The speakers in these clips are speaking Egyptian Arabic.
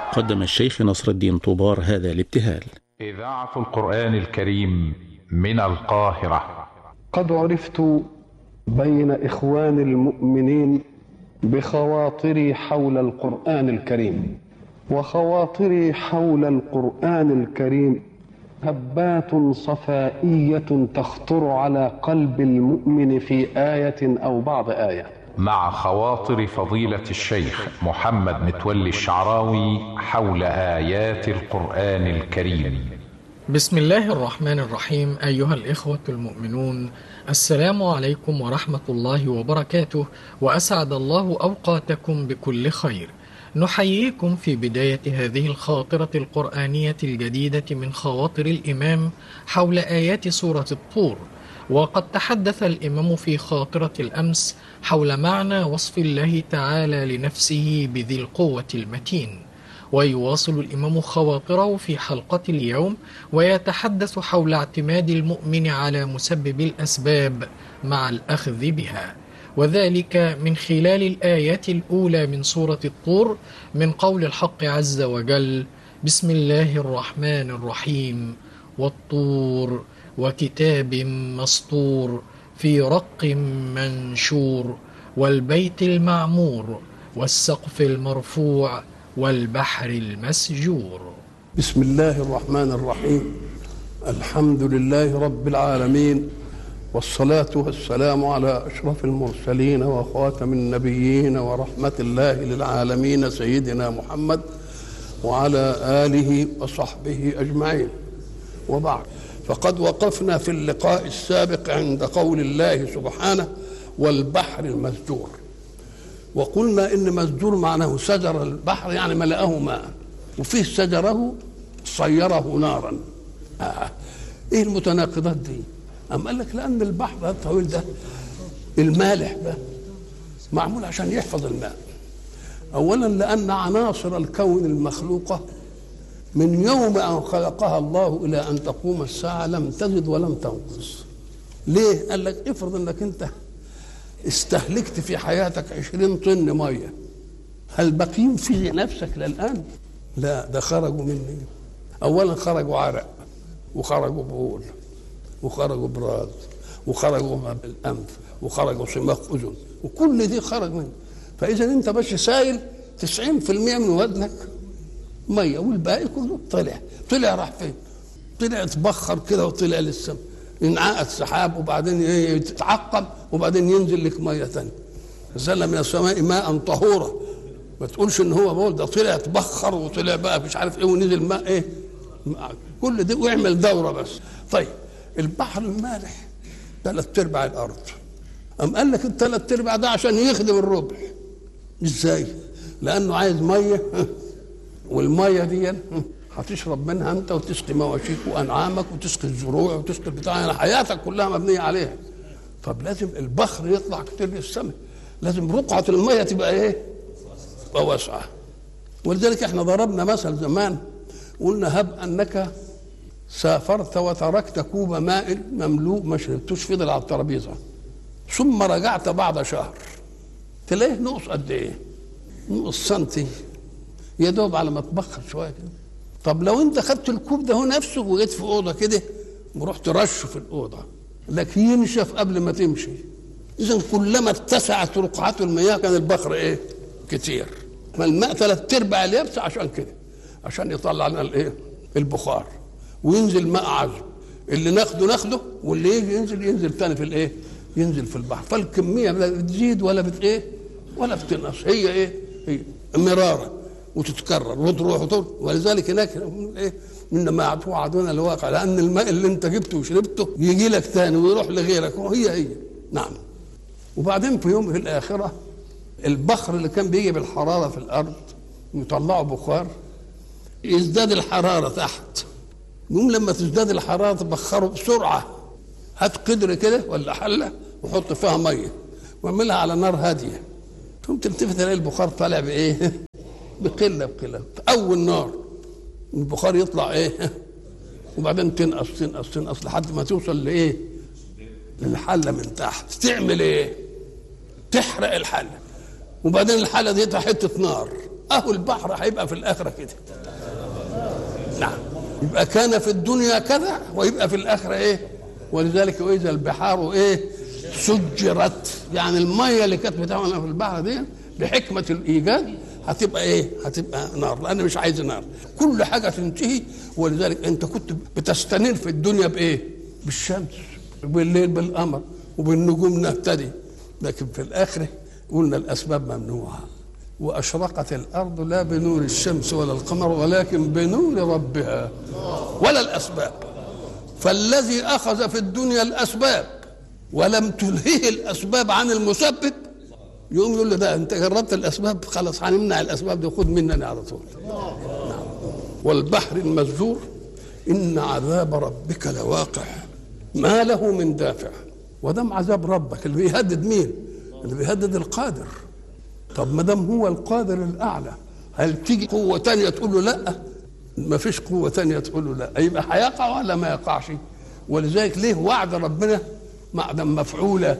قدم الشيخ نصر الدين طوبار هذا الابتهال إذاعة القرآن الكريم من القاهرة قد عرفت بين إخوان المؤمنين بخواطري حول القرآن الكريم وخواطري حول القرآن الكريم هبات صفائية تخطر على قلب المؤمن في آية أو بعض آية مع خواطر فضيلة الشيخ محمد متولي الشعراوي حول آيات القرآن الكريم بسم الله الرحمن الرحيم أيها الإخوة المؤمنون السلام عليكم ورحمة الله وبركاته وأسعد الله أوقاتكم بكل خير نحييكم في بداية هذه الخاطرة القرآنية الجديدة من خواطر الإمام حول آيات سورة الطور وقد تحدث الإمام في خاطرة الأمس حول معنى وصف الله تعالى لنفسه بذي القوة المتين ويواصل الإمام خواطره في حلقة اليوم ويتحدث حول اعتماد المؤمن على مسبب الأسباب مع الأخذ بها وذلك من خلال الآيات الأولى من سورة الطور من قول الحق عز وجل بسم الله الرحمن الرحيم والطور وكتاب مسطور في رق منشور والبيت المعمور والسقف المرفوع والبحر المسجور بسم الله الرحمن الرحيم الحمد لله رب العالمين والصلاة والسلام على أشرف المرسلين وخاتم النبيين ورحمة الله للعالمين سيدنا محمد وعلى آله وصحبه أجمعين وبعد فقد وقفنا في اللقاء السابق عند قول الله سبحانه والبحر المسجور وقلنا ان مسجور معناه سجر البحر يعني ملأه ماء وفيه سجره صيره نارا آه. ايه المتناقضات دي أم قال لك لأن البحر الطويل ده المالح ده معمول عشان يحفظ الماء أولا لأن عناصر الكون المخلوقة من يوم أن خلقها الله إلى أن تقوم الساعة لم تزد ولم تنقص ليه؟ قال لك افرض أنك أنت استهلكت في حياتك عشرين طن مية هل باقيين في نفسك للآن؟ لا ده خرجوا مني أولا خرجوا عرق وخرجوا بول وخرجوا براز وخرجوا الانف وخرجوا صماخ اذن وكل دي خرج منه فاذا انت بس سايل 90% من وزنك ميه والباقي كله طلع طلع راح فين؟ طلع اتبخر كده وطلع للسماء انعاء السحاب وبعدين يتعقب وبعدين ينزل لك ميه ثانيه نزل من السماء ماء طهورا ما تقولش ان هو بقول ده طلع اتبخر وطلع بقى مش عارف ايه ونزل ماء ايه كل ده واعمل دوره بس طيب البحر المالح ثلاث ارباع الارض أم قال لك الثلاث ارباع ده عشان يخدم الربع ازاي؟ لانه عايز ميه والميه دي هتشرب منها انت وتسقي مواشيك وانعامك وتسقي الزروع وتسقي البتاع يعني حياتك كلها مبنيه عليها طب لازم البخر يطلع كتير للسماء لازم رقعه الميه تبقى ايه؟ تبقى واسعه ولذلك احنا ضربنا مثل زمان قلنا هب انك سافرت وتركت كوب ماء مملوء ما شربتوش فضل على الترابيزه ثم رجعت بعد شهر تلاقيه نقص قد ايه؟ نقص سنتي يا دوب على ما تبخر شويه كده طب لو انت خدت الكوب ده هو نفسه وجيت في اوضه كده ورحت رشه في الاوضه لك ينشف قبل ما تمشي اذا كلما اتسعت رقعات المياه كان البخر ايه؟ كتير ما الماء ثلاث ارباع اليابس عشان كده عشان يطلع لنا الايه؟ البخار وينزل ماء عذب اللي ناخده ناخده واللي يجي ينزل ينزل تاني في الايه؟ ينزل في البحر فالكميه لا بتزيد ولا بت ايه؟ ولا بتنقص هي ايه؟ هي مرارا وتتكرر وتروح وتروح ولذلك هناك ايه؟ انما توعدون الواقع لان الماء اللي انت جبته وشربته يجي لك تاني ويروح لغيرك وهي هي نعم وبعدين في يوم في الاخره البخر اللي كان بيجي بالحراره في الارض يطلعوا بخار يزداد الحراره تحت يقوم لما تزداد الحراره تبخره بسرعه هات قدر كده ولا حله وحط فيها ميه واعملها على نار هاديه ثم تلتفت تلاقي البخار طالع بايه؟ بقله بقله اول نار البخار يطلع ايه؟ وبعدين تنقص تنقص تنقص لحد ما توصل لايه؟ للحله من تحت تعمل ايه؟ تحرق الحله وبعدين الحله دي حته نار اهو البحر هيبقى في الاخره كده نعم يبقى كان في الدنيا كذا ويبقى في الاخره ايه ولذلك واذا البحار ايه سجرت يعني الميه اللي كانت بتعمل في البحر دي بحكمه الايجاد هتبقى ايه هتبقى نار لان مش عايز نار كل حاجه تنتهي ولذلك انت كنت بتستنير في الدنيا بايه بالشمس بالليل بالقمر وبالنجوم نهتدي لكن في الاخره قلنا الاسباب ممنوعه واشرقت الارض لا بنور الشمس ولا القمر ولكن بنور ربها ولا الاسباب فالذي اخذ في الدنيا الاسباب ولم تلهيه الاسباب عن المسبب يقوم يقول له ده انت جربت الاسباب خلاص هنمنع الاسباب دي خد مننا على طول نعم. والبحر المسجور ان عذاب ربك لواقع ما له من دافع ودم عذاب ربك اللي بيهدد مين اللي بيهدد القادر طب ما دام هو القادر الاعلى هل تيجي قوه تانية تقول له لا ما فيش قوه تانية تقول له لا يبقى هيقع ولا ما يقعش ولذلك ليه وعد ربنا معدا مفعولا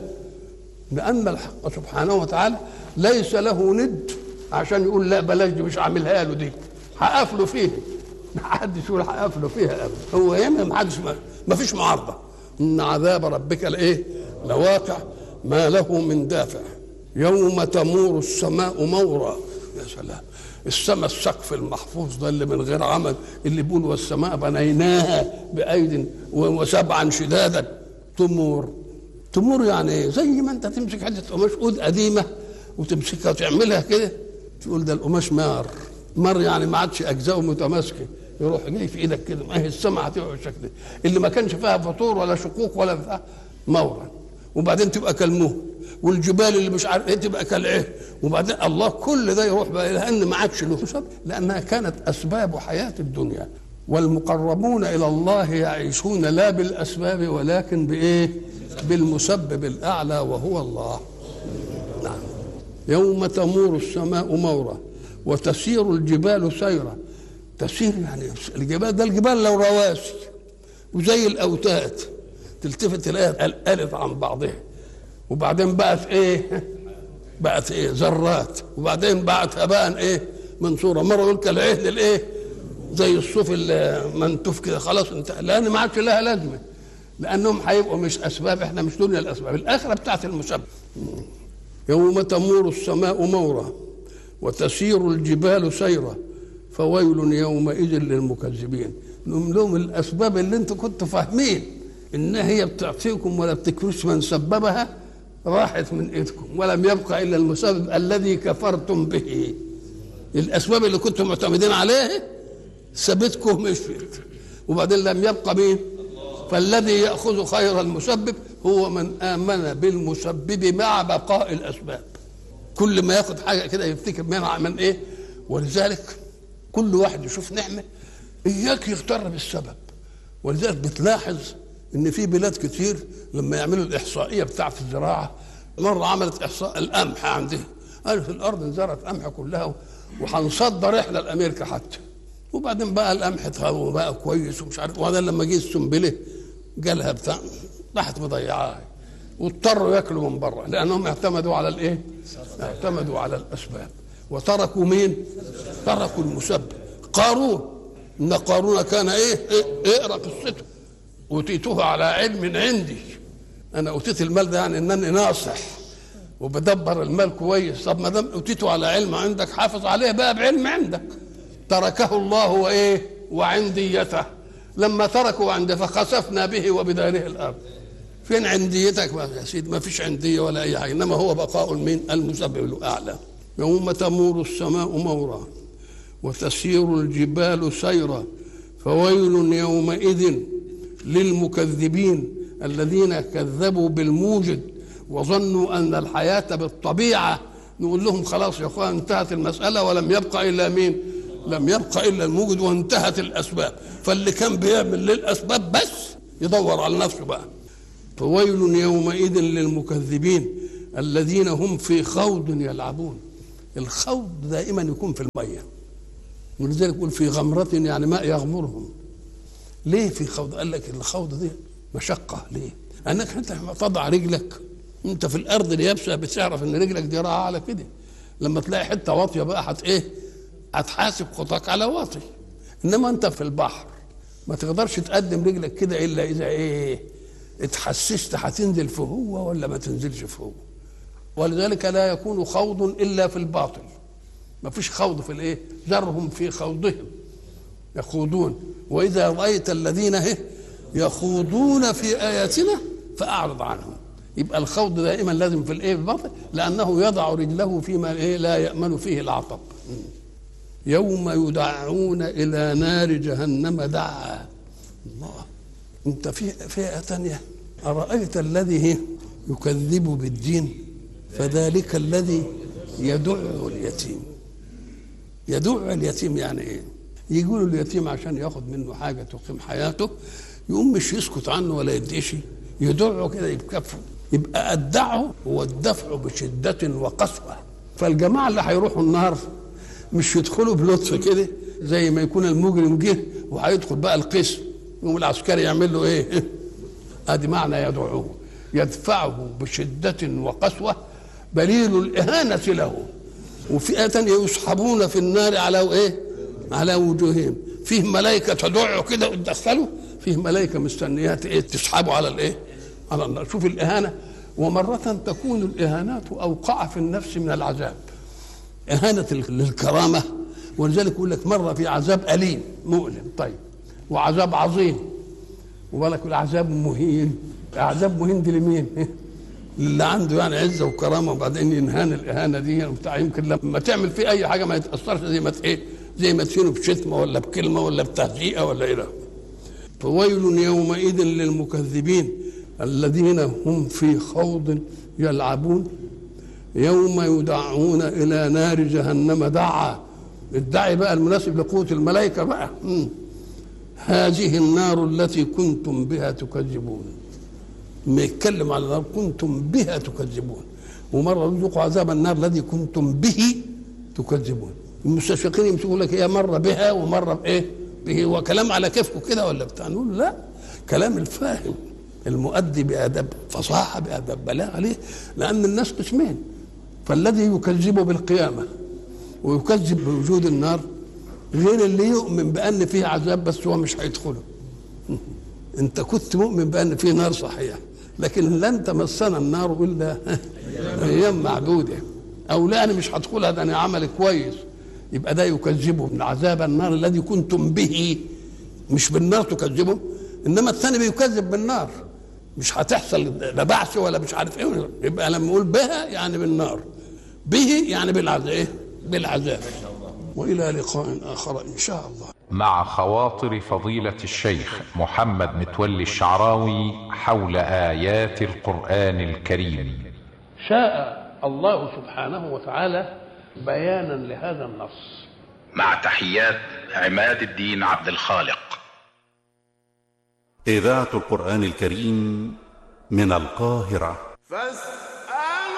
لان الحق سبحانه وتعالى ليس له ند عشان يقول لا بلاش دي مش عاملها له دي هقفله فيها ما حدش يقول هقفله فيها ابدا هو يعمل ما حدش ما فيش معارضه ان عذاب ربك لايه لواقع ما له من دافع يوم تمور السماء مورا يا سلام السماء السقف المحفوظ ده اللي من غير عمل اللي بيقول والسماء بنيناها بأيد وسبعا شدادا تمور تمور يعني ايه زي ما انت تمسك حته قماش قود قديمه وتمسكها وتعملها كده تقول ده القماش مار مر يعني ما عادش اجزاءه متماسكه يروح جاي في ايدك كده ما هي السماء هتبقى بالشكل ده اللي ما كانش فيها فطور ولا شقوق ولا فيها مورا وبعدين تبقى كالمهل والجبال اللي مش عارف ايه تبقى كالعيه وبعدين الله كل ده يروح بقى لان ما عادش له سبب لانها كانت اسباب حياه الدنيا والمقربون الى الله يعيشون لا بالاسباب ولكن بايه؟ بالمسبب الاعلى وهو الله. نعم. يوم تمور السماء مورا وتسير الجبال سيرا. تسير يعني الجبال ده الجبال لو رواسي وزي الاوتاد تلتفت تلاقيها قلقلت عن بعضها وبعدين بقت ايه؟ بقت ايه؟ ذرات وبعدين بقت هباء ايه؟ منصوره مره يقول كالعهن الايه؟ زي الصوف المنتوف كده خلاص انتهى لان ما عادش لها لازمه لانهم هيبقوا مش اسباب احنا مش دنيا الاسباب الاخره بتاعت المسبب يوم تمور السماء مورا وتسير الجبال سيرا فويل يومئذ للمكذبين نقول لهم الاسباب اللي انتم كنتوا فاهمين انها هي بتعطيكم ولا بتكفرش من سببها راحت من ايدكم ولم يبقى الا المسبب الذي كفرتم به الاسباب اللي كنتم معتمدين عليه سبتكم مشيت وبعدين لم يبقى مين فالذي ياخذ خير المسبب هو من امن بالمسبب مع بقاء الاسباب كل ما ياخذ حاجه كده يفتكر منها من ايه ولذلك كل واحد يشوف نعمه اياك يغتر بالسبب ولذلك بتلاحظ ان في بلاد كتير لما يعملوا الاحصائيه بتاعه الزراعه مره عملت احصاء القمح عندها قالوا في الارض انزرعت قمح كلها وهنصدر احنا لامريكا حتى وبعدين بقى القمح اتهوى بقى كويس ومش عارف وبعدين لما جه السنبله جالها بتاع راحت مضيعاه واضطروا ياكلوا من بره لانهم اعتمدوا على الايه؟ اعتمدوا على الاسباب وتركوا مين؟ تركوا المسبب قارون ان قارون كان ايه؟ ايه اقرا قصته اوتيته على علم عندي انا اوتيت المال ده يعني انني ناصح وبدبر المال كويس طب ما دام اوتيته على علم عندك حافظ عليه بقى بعلم عندك تركه الله وايه وعنديته لما تركوا عنده فخسفنا به وبداره الارض فين عنديتك يا سيدي ما فيش عنديه ولا اي حاجه انما هو بقاء من المسبب الاعلى يوم تمور السماء مورا وتسير الجبال سيرا فويل يومئذ للمكذبين الذين كذبوا بالموجد وظنوا ان الحياه بالطبيعه نقول لهم خلاص يا اخوان انتهت المساله ولم يبقى الا مين؟ لم يبقى الا الموجد وانتهت الاسباب فاللي كان بيعمل للاسباب بس يدور على نفسه بقى فويل يومئذ للمكذبين الذين هم في خوض يلعبون الخوض دائما يكون في الميه ولذلك يقول في غمرة يعني ماء يغمرهم ليه في خوض قال لك الخوض دي مشقة ليه انك انت تضع رجلك انت في الارض اليابسه بتعرف ان رجلك دي راحه على كده لما تلاقي حته واطيه بقى هت ايه هتحاسب خطاك على واطي انما انت في البحر ما تقدرش تقدم رجلك كده الا اذا ايه اتحسست هتنزل في هو ولا ما تنزلش في هو ولذلك لا يكون خوض الا في الباطل ما فيش خوض في الايه ذرهم في خوضهم يخوضون واذا رايت الذين هي يخوضون في اياتنا فاعرض عنهم يبقى الخوض دائما لازم في الايه الباطل لانه يضع رجله فيما إيه لا يامن فيه العطب يوم يدعون الى نار جهنم دعا الله انت في فئه ثانيه ارايت الذي يكذب بالدين فذلك الذي يدع اليتيم يدع اليتيم يعني ايه يقولوا اليتيم عشان ياخد منه حاجه تقيم حياته يقوم مش يسكت عنه ولا يديش يدعه كده يكفه يبقى الدعه هو الدفع بشده وقسوه فالجماعه اللي هيروحوا النار مش يدخلوا بلطف كده زي ما يكون المجرم جه وهيدخل بقى القسم يقوم العسكري يعمل له ايه؟ ادي معنى يدعوه يدفعه بشده وقسوه بليل الاهانه له وفئه ثانيه يسحبون في النار على ايه؟ على وجوههم فيه ملائكه تدعوا كده وتدخلوا فيه ملائكه مستنيات ايه تسحبوا على الايه؟ على النار شوف الاهانه ومره تكون الاهانات اوقع في النفس من العذاب إهانة للكرامة ولذلك يقول لك مرة في عذاب أليم مؤلم طيب وعذاب عظيم وبالك العذاب مهين عذاب مهين دي لمين؟ اللي عنده يعني عزة وكرامة وبعدين ينهان الإهانة دي وبتاع يمكن لما تعمل فيه أي حاجة ما يتأثرش زي ما إيه زي ما تهينه بشتمة ولا بكلمة ولا بتهزيئة ولا إيه فويل يومئذ للمكذبين الذين هم في خوض يلعبون يوم يدعون الى نار جهنم دعا الدعي بقى المناسب لقوه الملائكه بقى مم. هذه النار التي كنتم بها تكذبون ما يتكلم على النار كنتم بها تكذبون ومره يذوقوا عذاب النار الذي كنتم به تكذبون المستشرقين يمسكوا لك هي مره بها ومره بايه؟ به وكلام على كيفكم كده ولا بتاع نقول لا كلام الفاهم المؤدي بادب فصاحه بادب بلاغه ليه؟ لان الناس قسمين فالذي يكذب بالقيامة ويكذب بوجود النار غير اللي يؤمن بأن فيه عذاب بس هو مش هيدخله انت كنت مؤمن بأن فيه نار صحيح لكن لن تمسنا النار إلا أيام معدودة أو لا أنا مش هدخلها ده أنا عملي كويس يبقى ده يكذبه من عذاب النار الذي كنتم به مش بالنار تكذبه إنما الثاني بيكذب بالنار مش هتحصل لا بعث ولا مش عارف ايه يبقى لما نقول بها يعني بالنار به يعني بالعذاب ايه بالعذاب والى لقاء اخر ان شاء الله مع خواطر فضيلة الشيخ محمد متولي الشعراوي حول آيات القرآن الكريم شاء الله سبحانه وتعالى بيانا لهذا النص مع تحيات عماد الدين عبد الخالق إذاعة القرآن الكريم من القاهرة فاستمعوا